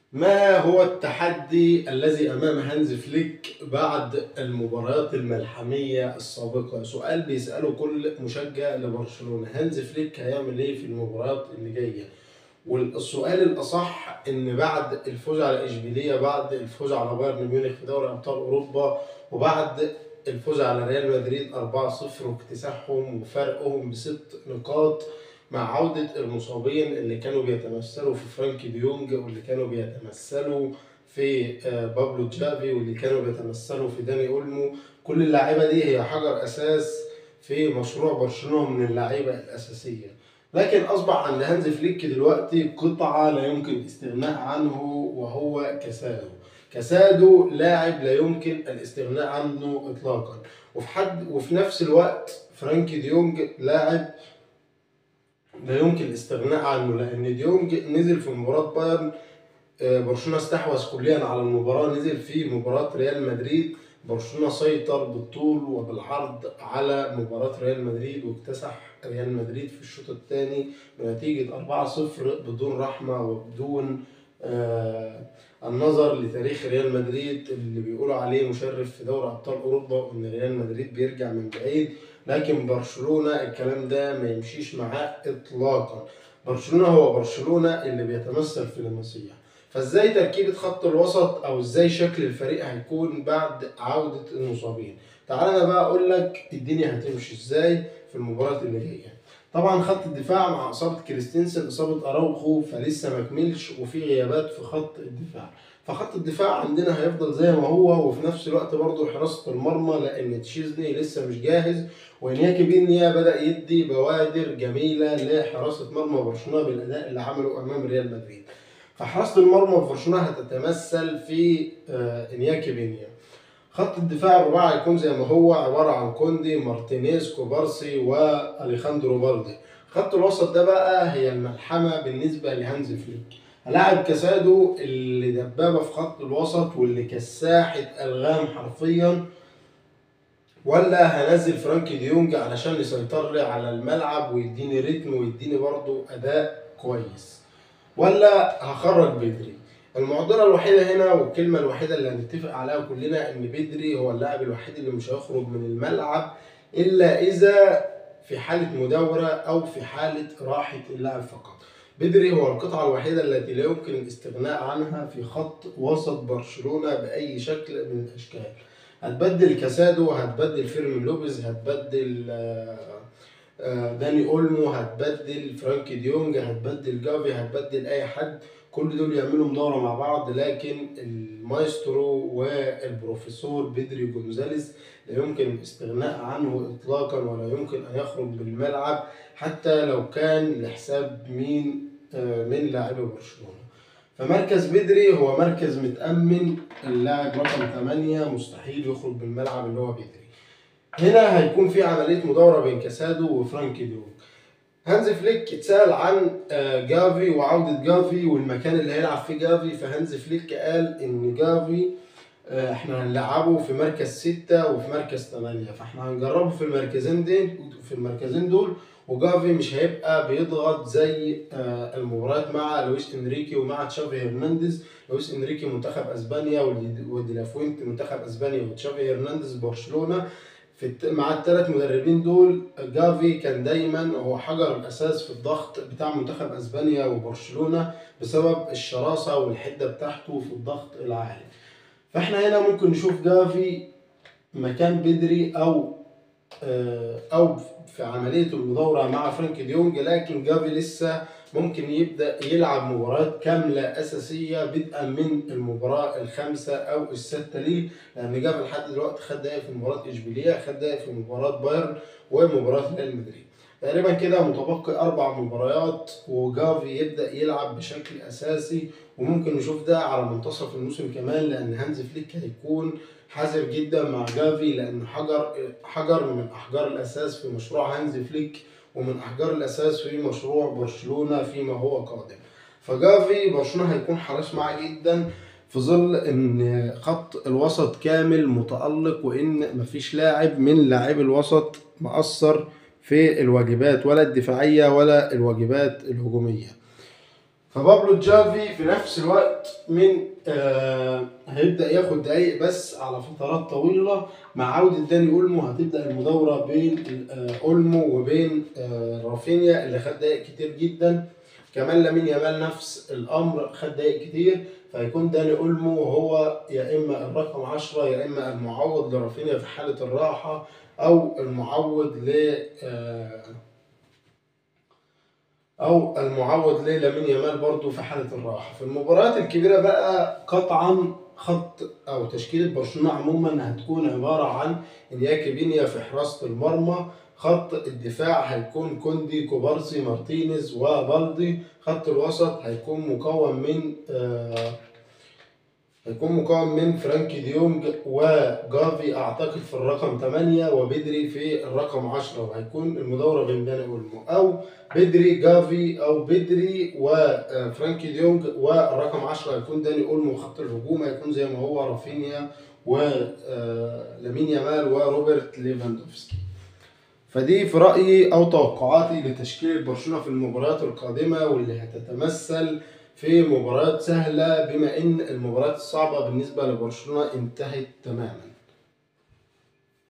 ما هو التحدي الذي أمام هانز فليك بعد المباريات الملحمية السابقة؟ سؤال بيسأله كل مشجع لبرشلونة، هانز فليك هيعمل إيه في المباريات اللي جاية؟ والسؤال الأصح إن بعد الفوز على إشبيلية، بعد الفوز على بايرن ميونخ في دوري أبطال أوروبا، وبعد الفوز على ريال مدريد 4-0 واكتساحهم وفرقهم بست نقاط مع عودة المصابين اللي كانوا بيتمثلوا في فرانكي ديونج واللي كانوا بيتمثلوا في آه، بابلو تشافي واللي كانوا بيتمثلوا في داني اولمو كل اللعيبة دي هي حجر أساس في مشروع برشلونة من اللعيبة الأساسية لكن أصبح عند هانز فليك دلوقتي قطعة لا يمكن الاستغناء عنه وهو كسادو كسادو لاعب لا يمكن الاستغناء عنه إطلاقا وفي حد وفي نفس الوقت فرانكي ديونج لاعب لا يمكن الاستغناء عنه لان ديونج نزل في مباراه بايرن آه، برشلونه استحوذ كليا على المباراه نزل في مباراه ريال مدريد برشلونه سيطر بالطول وبالعرض على مباراه ريال مدريد واكتسح ريال مدريد في الشوط الثاني بنتيجه 4-0 بدون رحمه وبدون آه النظر لتاريخ ريال مدريد اللي بيقولوا عليه مشرف في دوري ابطال اوروبا وان ريال مدريد بيرجع من بعيد لكن برشلونه الكلام ده ما يمشيش معاه اطلاقا برشلونه هو برشلونه اللي بيتمثل في المسيح فازاي تركيبه خط الوسط او ازاي شكل الفريق هيكون بعد عوده المصابين تعال انا بقى اقول لك الدنيا هتمشي ازاي في المباراه اللي جايه طبعا خط الدفاع مع اصابه كريستنسن اصابه اراوخو فلسه ما كملش وفي غيابات في خط الدفاع فخط الدفاع عندنا هيفضل زي ما هو وفي نفس الوقت برضه حراسه المرمى لان تشيزني لسه مش جاهز وانياكي بينيا بدا يدي بوادر جميله لحراسه مرمى برشلونه بالاداء اللي عمله امام ريال مدريد فحراسه المرمى في برشلونه هتتمثل في آه، انياكي بينيا خط الدفاع الرباعي هيكون زي ما هو عباره عن كوندي مارتينيز كوبارسي واليخاندرو بالدي خط الوسط ده بقى هي الملحمه بالنسبه لهانز فليك هلاعب كاسادو اللي دبابه في خط الوسط واللي كساحه الغام حرفيا ولا هنزل فرانكي ديونج علشان يسيطر لي على الملعب ويديني ريتم ويديني برضو اداء كويس ولا هخرج بدري المعضله الوحيده هنا والكلمه الوحيده اللي هنتفق عليها كلنا ان بدري هو اللاعب الوحيد اللي مش هيخرج من الملعب الا اذا في حاله مداوره او في حاله راحه اللاعب فقط بدري هو القطعه الوحيده التي لا يمكن الاستغناء عنها في خط وسط برشلونه باي شكل من الاشكال هتبدل كاسادو هتبدل فيرمين لوبيز هتبدل آه، آه، داني اولمو هتبدل فرانكي ديونج هتبدل جافي هتبدل اي حد كل دول يعملوا مدورة مع بعض لكن المايسترو والبروفيسور بدري جونزاليز لا يمكن الاستغناء عنه اطلاقا ولا يمكن ان يخرج بالملعب حتى لو كان لحساب مين آه، من لاعبي برشلونة فمركز بدري هو مركز متأمن اللاعب رقم 8 مستحيل يخرج بالملعب اللي هو بدري هنا هيكون في عملية مداورة بين كاسادو وفرانكي ديونج هانز فليك اتسأل عن آه، جافي وعودة جافي والمكان اللي هيلعب فيه جافي فهانز فليك قال إن جافي آه، احنا هنلعبه في مركز ستة وفي مركز ثمانية فاحنا هنجربه في المركزين دي في المركزين دول وجافي مش هيبقى بيضغط زي آه، المباريات مع لويس انريكي ومع تشافي هرنانديز لويس انريكي منتخب اسبانيا ودي- وديلافوينت منتخب اسبانيا وتشافي هرنانديز برشلونة في الت- مع الثلاث مدربين دول جافي كان دايما هو حجر الاساس في الضغط بتاع منتخب اسبانيا وبرشلونه بسبب الشراسه والحده بتاعته في الضغط العالي فاحنا هنا ممكن نشوف جافي مكان بدري او آه، او في عمليه المداوره مع فرانك ديونج لكن جافي لسه ممكن يبدا يلعب مباريات كامله اساسيه بدءا من المباراه الخامسه او السادسه ليه لان جافي لحد دلوقتي خد دقايق في مباراه اشبيليه خد دقايق في مباراه بايرن ومباراه ريال مدريد تقريبا كده متبقي اربع مباريات وجافي يبدا يلعب بشكل اساسي وممكن نشوف ده على منتصف الموسم كمان لان هانز فليك هيكون حذر جدا مع جافي لانه حجر حجر من احجار الاساس في مشروع هانز فليك ومن احجار الاساس في مشروع برشلونه فيما هو قادم فجافي برشلونه هيكون حريص معاه جدا في ظل ان خط الوسط كامل متالق وان مفيش لاعب من لاعبي الوسط مأثر في الواجبات ولا الدفاعيه ولا الواجبات الهجوميه فبابلو جافي في نفس الوقت من آه هيبدا ياخد دقايق بس على فترات طويله مع عوده داني اولمو هتبدا المداوره بين آه اولمو وبين آه رافينيا اللي خد دقايق كتير جدا كمان لامين يامال نفس الامر خد دقايق كتير فهيكون داني اولمو هو يا اما الرقم 10 يا اما المعوض لرافينيا في حاله الراحه او المعوض ل آه او المعوض لامين يامال برضو في حاله الراحه في المباريات الكبيره بقى قطعا خط او تشكيله برشلونه عموما هتكون عباره عن انياكي بينيا في حراسه المرمى خط الدفاع هيكون كوندي كوبارسي مارتينيز وبالدي خط الوسط هيكون مكون من آه هيكون مكون من فرانكي ديونج وجافي اعتقد في الرقم 8 وبدري في الرقم 10 وهيكون المدوره بين داني اولمو او بدري جافي او بدري وفرانكي ديونج والرقم 10 هيكون داني اولمو خط الهجوم هيكون زي ما هو رافينيا ولامين يامال وروبرت ليفاندوفسكي فدي في رايي او توقعاتي لتشكيل برشلونه في المباريات القادمه واللي هتتمثل في مباريات سهله بما ان المباريات الصعبه بالنسبه لبرشلونه انتهت تماما